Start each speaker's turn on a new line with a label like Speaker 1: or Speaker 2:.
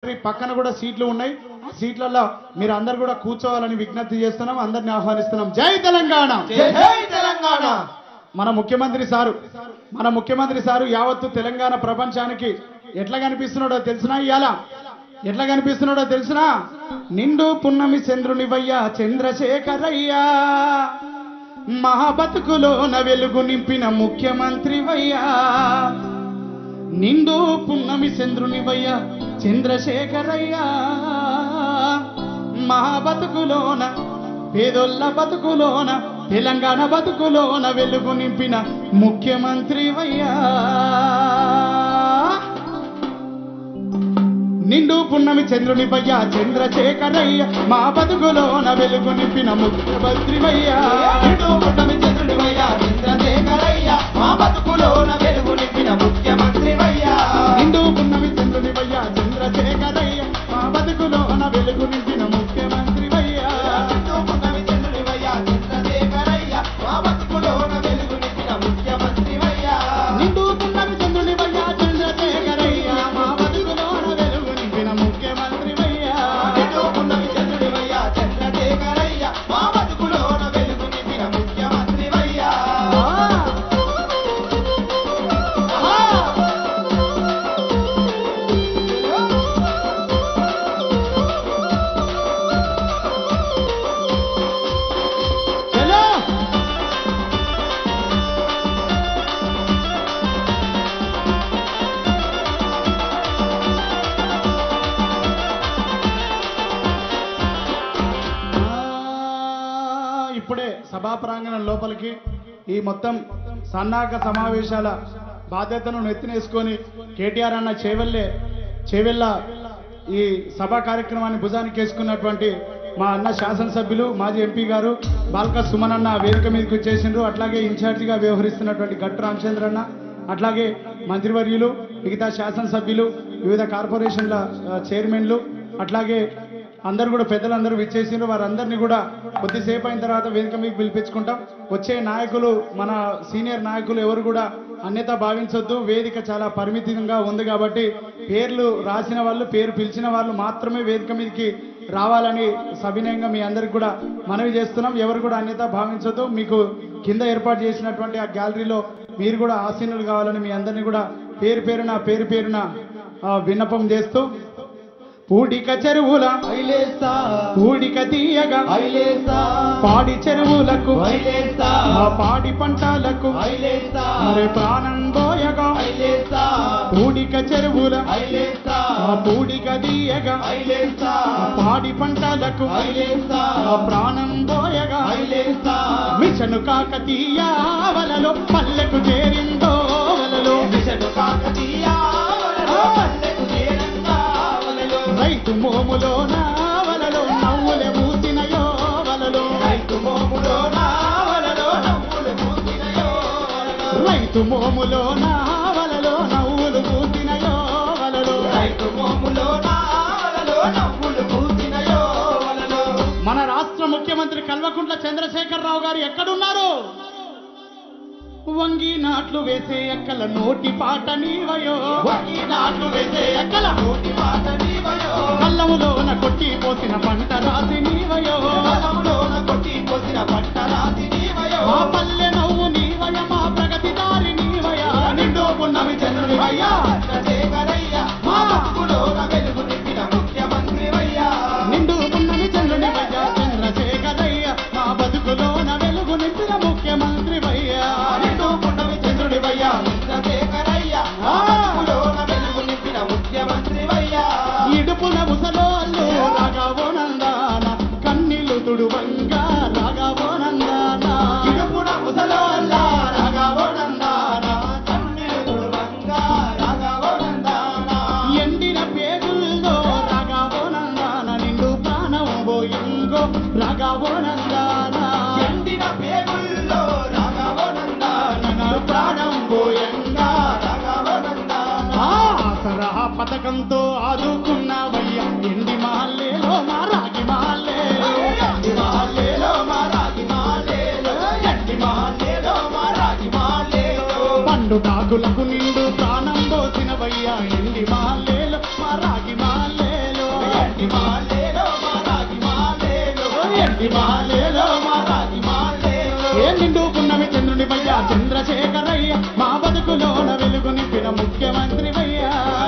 Speaker 1: Factory పక్కన కూడా సీట్లు ఉన్నాయి ఆ సీట్లలో మీరు అందరు కూడా కూర్చోవాలని విజ్ఞప్తి చేస్తున్నాం అందరిని ఆహ్వానిస్తున్నాం జై తెలంగాణ
Speaker 2: జై తెలంగాణ
Speaker 1: మన ముఖ్యమంత్రి సారు మన ముఖ్యమంత్రి సారు యావత్తు తెలంగాణ ప్రపంచానికి ఎట్లా కనిపిస్తున్నాడో తెలిసినా ఇవాళ ఎట్లా కనిపిస్తున్నాడో తెలిసినా నిండు పున్నమి చంద్రునివయ్యా చంద్రశేఖరయ్యా మహా బతుకులోన వెలుగు నింపిన ముఖ్యమంత్రివయ్యా నిండు పున్నమి చంద్రునివయ్యా చంద్రశేఖరయ్యా మహా బతుకులోన పేదొల్ల బతుకులోన తెలంగాణ బతుకులోన వెలుగు నింపిన ముఖ్యమంత్రివయ్యా నిండు పున్నమి చంద్రుని పయ్యా చంద్రశేఖరయ్య మా బతుకులోన వెలుగు నింపిన ముఖ్యమంత్రివయ్యా
Speaker 2: నిండు పున్నమి చంద్రుడివయ్యా, చంద్రశేఖరయ్య, మా బతుకులోన వెలుగు నింపిన ముఖ్యమంత్రివయ్యా.
Speaker 1: నిండు పున్నమి చంద్రుని పయ్యా చంద్రశేఖరయ్య మా బతుకులోన వెలుగు నింపిన ముఖ్యమంత్రివయ్యా
Speaker 2: నిండు పున్నమి చంద్రుడివయ్యా, చంద్రశేఖరయ్య, మా బతుకులోన వెలుగు నింపిన ముఖ్యమంత్రివయ్యా.
Speaker 1: నిండు పున్నమి చంద్రుని పయ్యా చంద్రశేఖరయ్య మా బతుకులోన వెలుగు నింపిన ముఖ్యమంత్రివయ్యా
Speaker 2: నిండు పున్నమి చంద్రుడివయ్యా, చంద్రశేఖరయ్య, మా బతుకులోన వెలుగు నింపిన ముఖ్యమంత్రివయ్యా.
Speaker 1: చలో ఆ, ఇప్పుడే సభా ప్రాంగణం లోపలికి ఈ మొత్తం సన్నాహక సమావేశాల బాధ్యతను నెత్తినేసుకొని కేటీఆర్ అన్న చేవెళ్ళే చేవెళ్ళ ఈ సభా కార్యక్రమాన్ని భుజానికి వేసుకున్నటువంటి మా అన్న శాసనసభ్యులు మాజీ ఎంపీ గారు బాల్క సుమన్ అన్న వేదిక మీదకి వచ్చేసిండ్రు అట్లాగే ఇన్ఛార్జిగా వ్యవహరిస్తున్నటువంటి గట్టు రామచంద్ర అన్న అట్లాగే మంత్రివర్యులు మిగతా శాసనసభ్యులు వివిధ కార్పొరేషన్ల ఆ, చైర్మన్లు అట్లాగే అందరు కూడా పెద్దలందరూ విచ్చేసిండ్రు వారందరినీ కూడా కొద్దిసేపు అయిన తర్వాత వేదిక మీకు పిలిపించుకుంటాం వచ్చే నాయకులు మన సీనియర్ నాయకులు ఎవరు కూడా అన్యత భావించొద్దు వేదిక చాలా పరిమితంగా ఉంది కాబట్టి పేర్లు రాసిన వాళ్ళు పేరు పిలిచిన వాళ్ళు మాత్రమే వేదిక మీదకి రావాలని సవినయంగా మీ అందరికి కూడా మనవి చేస్తున్నాం ఎవరు కూడా అన్యత భావించొద్దు మీకు కింద ఏర్పాటు చేసినటువంటి ఆ గ్యాలరీలో మీరు కూడా ఆసీనులు కావాలని మీ అందరినీ కూడా పేరు పేరున పేరు పేరున ఆ, విన్నపం చేస్తూ పూడిక చెరువుల
Speaker 2: ఐలేసా,
Speaker 1: పూడిక తీయగా
Speaker 2: ఐలేసా,
Speaker 1: పాడి చెరువులకు
Speaker 2: ఐలేసా,
Speaker 1: ఆ పాడి పంటలకు
Speaker 2: ఐలేసా,
Speaker 1: మరి ప్రాణం పోయగా
Speaker 2: ఐలేసా,
Speaker 1: పూడిక చెరువుల
Speaker 2: ఐలేసా,
Speaker 1: ఆ పూడిక తీయగా
Speaker 2: ఐలేసా,
Speaker 1: ఆ పాడి పంటలకు
Speaker 2: ఐలేసా,
Speaker 1: ఆ ప్రాణం పోయగా
Speaker 2: ఐలేసా,
Speaker 1: మిషను కాకతీయ వలలో పల్లెకు చేరిందో వలలో
Speaker 2: మిషను కాకతీయ వలలో పల్లెకు చేరంగా వలలో
Speaker 1: రైతు మోములోన వలలో నవ్వులే మూసినయో వలలో
Speaker 2: రైతు మోములో వలలో నవ్వులు పూసినయో వలలో
Speaker 1: రైతు మోములోన వలలో నవ్వులు మూసినయో వలలో
Speaker 2: రైతు మోములో వలలో నవ్వులు పూసినయో వలలో
Speaker 1: మన రాష్ట్ర ముఖ్యమంత్రి కల్వకుంట్ల చంద్రశేఖరరావు గారు ఎక్కడున్నారు వంగి నాట్లు వేసే ఎక్కల నోటి పాట నీవయో
Speaker 2: వంగి నాట్లు వేసే
Speaker 1: ఎక్కల
Speaker 2: నోటి మాట నీవయో
Speaker 1: కళ్ళములోన కొట్టి పోసిన పంట రాసి నీవయో
Speaker 2: పొలంలోన కొట్టి పోసిన పంట రాతి నీవయో
Speaker 1: మా పల్లె నవ్వు నీవయ మా ప్రగతి దారి నీవయ నిండు పున్నమి చంద్రునివయ్యా
Speaker 2: చంద్రశేఖరయ్య మా బతుకులోన వెలుగు నింపిన ముఖ్యమంత్రివయ్యా
Speaker 1: నిండు పున్నమి చంద్రునివయ్యా చంద్రశేఖరయ్య మా బతుకులోన వెలుగు నింపిన ముఖ్యమంత్రివయ్యా
Speaker 2: నిండు పున్నమి చంద్రుడివయ్యా చంద్రశేఖరయ్య మా బతుకులోన వెలుగు నింపిన ముఖ్యమంత్రివయ్యా
Speaker 1: ఇడుపున ముసలోళ్ళు రాగావో నందాన కన్నీళ్ళు తుడువంగా రాగావో నందాన
Speaker 2: ఇడుపున ముసలోళ్ళ రాఘవోనందాన, కన్నీరు తుడువంగా రాఘవోనందాన.
Speaker 1: ఎండిన పేగుల్లో రాగావో నందాన నిండు ప్రాణం పోయింగో రాగావో నందాన
Speaker 2: ఎండిన పేగుల్లో రాఘవోనందాన, నన్ను ప్రాణం పోయంగా రాఘవోనందాన.
Speaker 1: ఆ ఆసరా పథకంతో ఆదుకున్నావయ్యా ఎండి మాలే చంద్రుని వయ్యా చంద్రశేఖరయ్య మా బతుకులోన వెలుగు నింపిన ముఖ్యమంత్రి వయ్యా